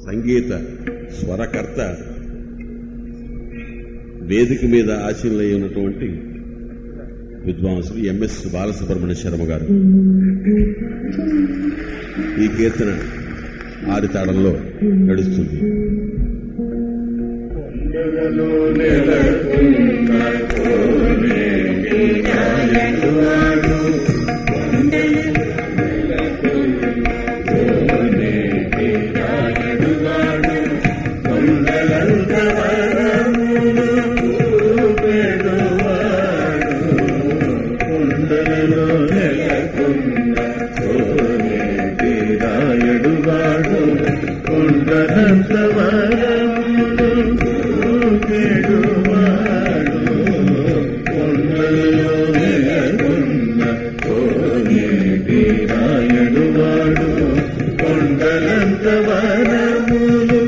సంగీత స్వరకర్త వేదిక మీద ఆశీనులై ఉన్నటువంటి విద్వాంసులు ఎంఎస్ బాలసుబ్రహ్మణ్య శర్మ గారు ఈ కీర్తన ఆదితాళంలో నడుస్తుంది రాయడుగాడు కొండనంత వరములు చూపెడువాడు కొండలలో నెలకొన్న కోనేటి రాయడువాడు కొండనంత వరములు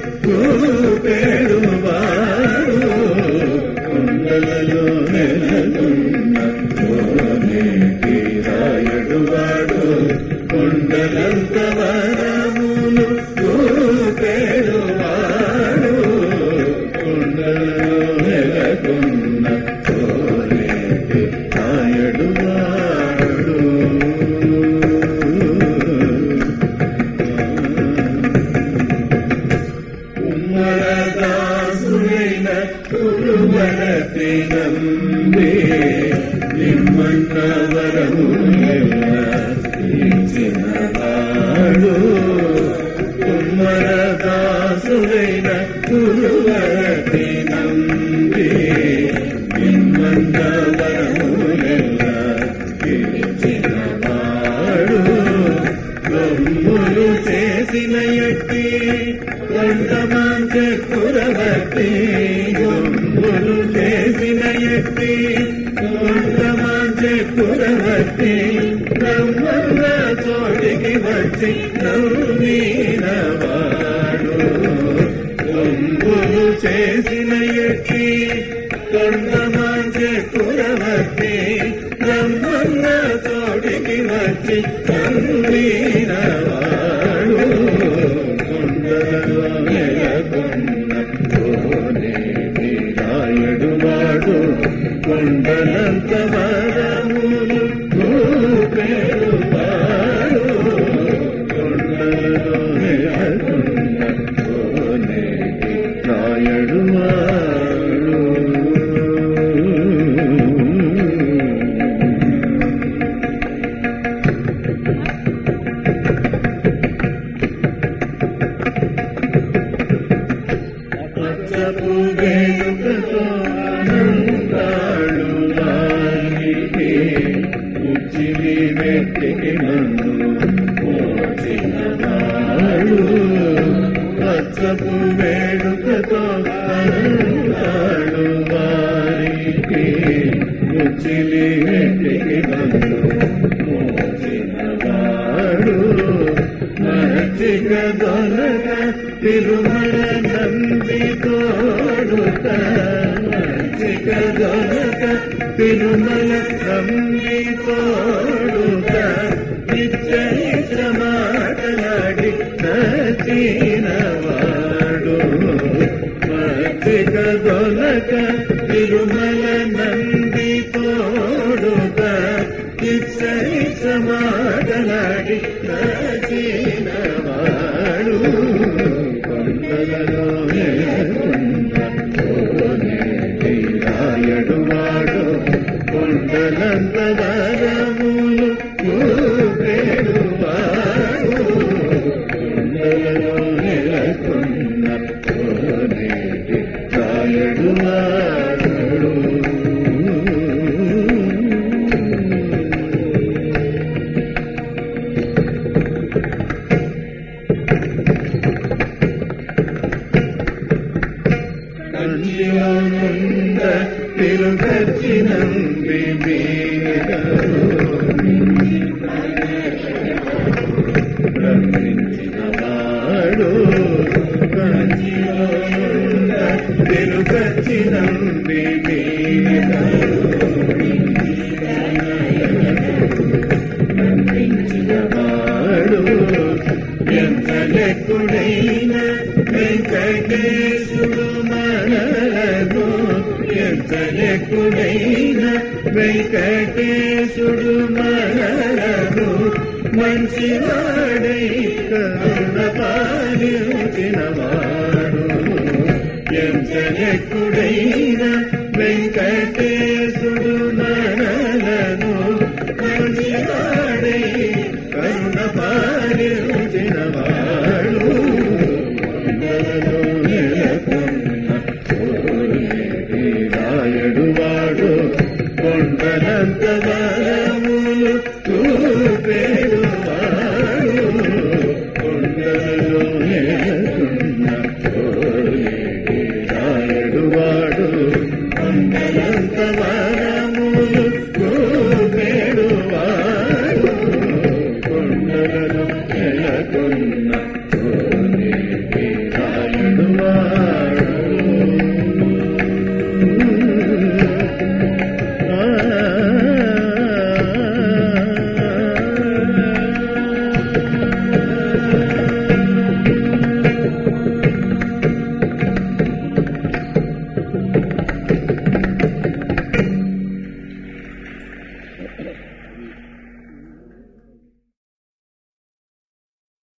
చూపెడువాడు కొండలలో నెలకొన్న కోనేటి రాయడువాడు కొండలంత వరములు చూపెడువాడు కొండలలో నెలకొన్న కోనేటి రాయడువాడు కుమ్మరదాసులైన కురువరతి నంబే నిమ్మన్న వరములిచ్చిన వాడు కుమ్మరదాసులైన కురువరతి నంబే నిమ్మన్న వరములిచ్చిన వాడు రొమ్ములు చేసిన ఎట్టి కొండమాంచ కురవతి రొమ్ములు చేసిన ఎట్టి కొండమాంచ కురవతి బ్రహ్మన్న చోటికి వచ్చి నవ్వినవాడు రొమ్ములు చేసిన ఎట్టి కొండమాంచ కురవతి బ్రహ్మన్న చోటికి వచ్చి నవ్వినవాడు కొండలలో నెలకొన్న కోనేటి రాయడువాడు కొండలంత వరములు చూపెడువాడు కొండలలో నెలకొన్న కోనేటి రాయడువాడు పచ్చపు వేడుకతో ఆనందాడు వారికి ఉచ్చిలి వ్యక్తికి నన్ను మోచినవాడు పచ్చపు వేడుకతో ఆనందాడు వారికి ఉచ్చిలి వ్యక్తికి నన్ను మోచినవాడు మరచిక దొరక తిరుమల నంది తోడుత మరచిక దొరక తిరుమల నంది తోడుత నిశ్చయిత మాటలాడి నచ్చినవాడు మరచిక దొరక తిరుమల నంది తోడుత నిశ్చయిత మాటలాడి నచ్చినవాడు కొండలలో నెలకొన్న కోనేటి రాయడువాడు కొండలంత వరములు చూపెడువాడు కొండలలో నెలకొన్న కోనేటి రాయడువాడు కంచిలోనుండ తిరుగచ్చినంది వాడు కంచిలోనుండ తిరుగచ్చినంది వాడు ఎంత లెక్కుడైన వెంకటేశుడు మనలను ఎంతలెక్కుడైన వెంకటేశుడు మనలను మంచివాడై కరుణ పాలించినవాడు ఎంతలెక్కుడైన వెంకటేశుడు మనలను మంచివాడై కరుణ పాలించినవాడు